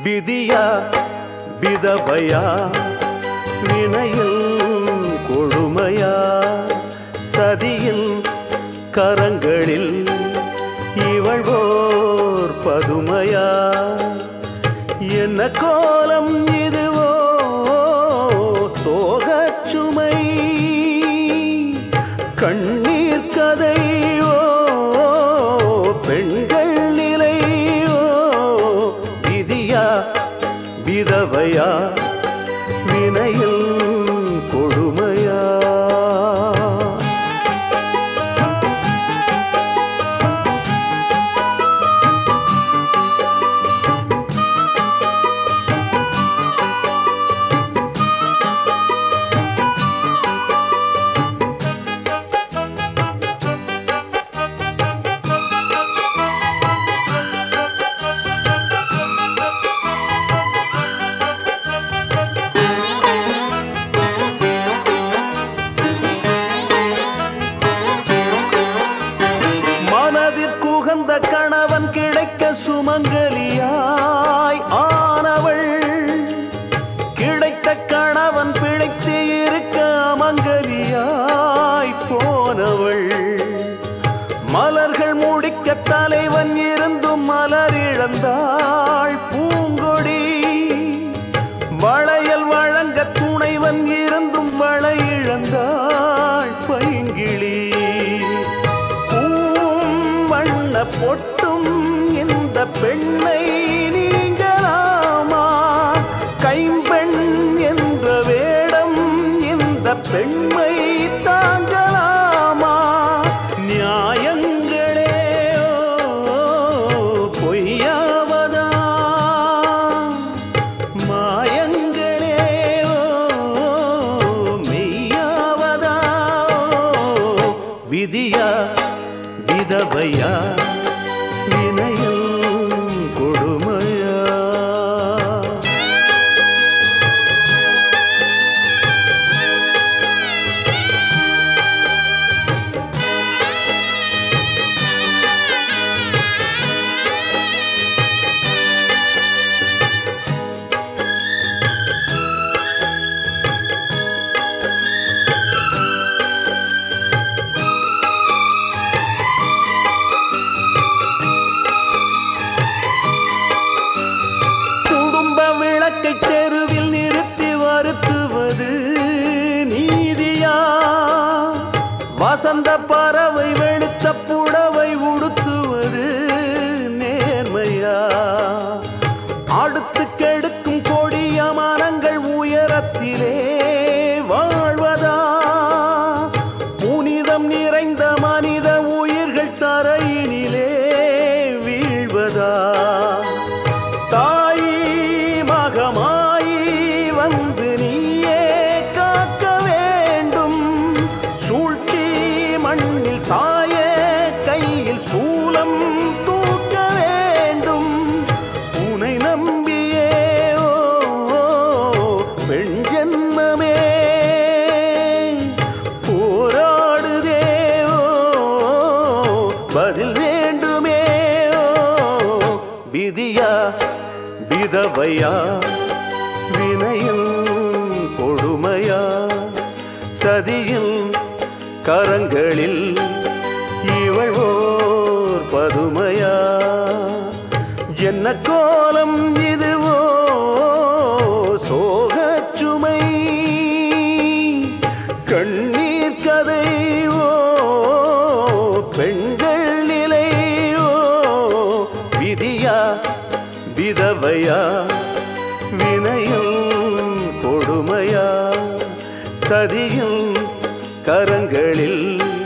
விதியா விதவையா வினையில் கொழுமையா சதியில் கரங்களில் இவள் ஓர் பதுமையா என்ன கோலம் இதுவோ சோகச்சுமை கண்ணீர் கதையோ பெண்கள் நிலையோ விதியா விதவையா வினையில் கொடுமையா மனதிற்குகந்த கணவன் கிடைக்க சுமங்கலியாய் ஆனவள் கிடைத்த கணவன் பிழைத்து இருக்க அமங்கலியாய் போனவள் மலர்கள் முடிக்க தலைவன் இருந்தும் மலர் இழந்தாள் பூங்கொடி வளையல் வழங்க துணைவன் இருந்தும் வளை இழந்தாள் பைங்கிளி பூம் வண்ண பொட்டும் இந்த பெண்ணை நீங்களாமா கைம்பெண் என்ற வேடம் இந்த பெண்மை தாங்கலாமா நியாயங்களே ஓ, பொய்யாவதா மாயங்களே ஓ, மெய்யாவதா ஓ, விதியா விதவையா வினயம் கொடுமையா குடும்ப விளக்கை தெருவில் நிறுத்தி வருத்துவது நீதியா வசந்த பறவை வெளுத்த புடவை உடுத்துவது நேர்மையா அடுத்து கெடுக்கும் கொடிய மரங்கள் உயரத்திலே வாழ்வதா புனிதம் நிறைந்த மனித உயிர்கள் தரையினிலே வீழ்வதா தாயி மகமாயி வந்து நீயே காக்க வேண்டும் சூழ்ச்சி மண்ணில் சாய கையில் சூலம் தூக்க வேண்டும் உனை நம்பியே ஓ, ஓ, பெண் ஜென்மமே போராடுதே ஓ, பதில் வேண்டுமே ஓ, விதியா விதவையா வினயம் கொடுமையா சதியில் கரங்களில் இவள் ஓர் பதுமையா என்ன கோலம் இதுவோ சோகச்சுமை கண்ணீர் கதையோ பெண்கள் நிலையோ விதியா விதவையா வினயம் கொடுமையா சதியும் கரங்களில்